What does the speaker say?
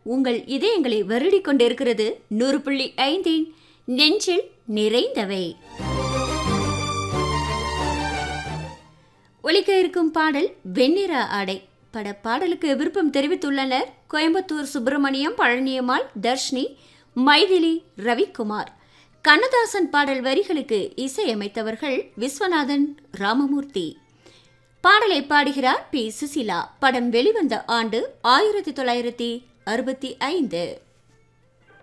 உங்கள் இதயங்களை வருடிக் கொண்டிருக்கிறது நூறு புள்ளி ஐந்தின் நெஞ்சில் நிறைந்தவை ஒலிக்க இருக்கும் பாடல் வெண்ணிற ஆடை பட பாடலுக்கு விருப்பம் தெரிவித்துள்ளனர் கோயம்புத்தூர் சுப்பிரமணியம் பழனியம்மாள் தர்ஷினி மைதிலி ரவிக்குமார் கண்ணதாசன் பாடல் வரிகளுக்கு இசையமைத்தவர்கள் விஸ்வநாதன் ராமமூர்த்தி பாடலை பாடுகிறார் பி சுசிலா படம் வெளிவந்த ஆண்டு ஆயிரத்தி தொள்ளாயிரத்தி அறுபத்தி ஐந்து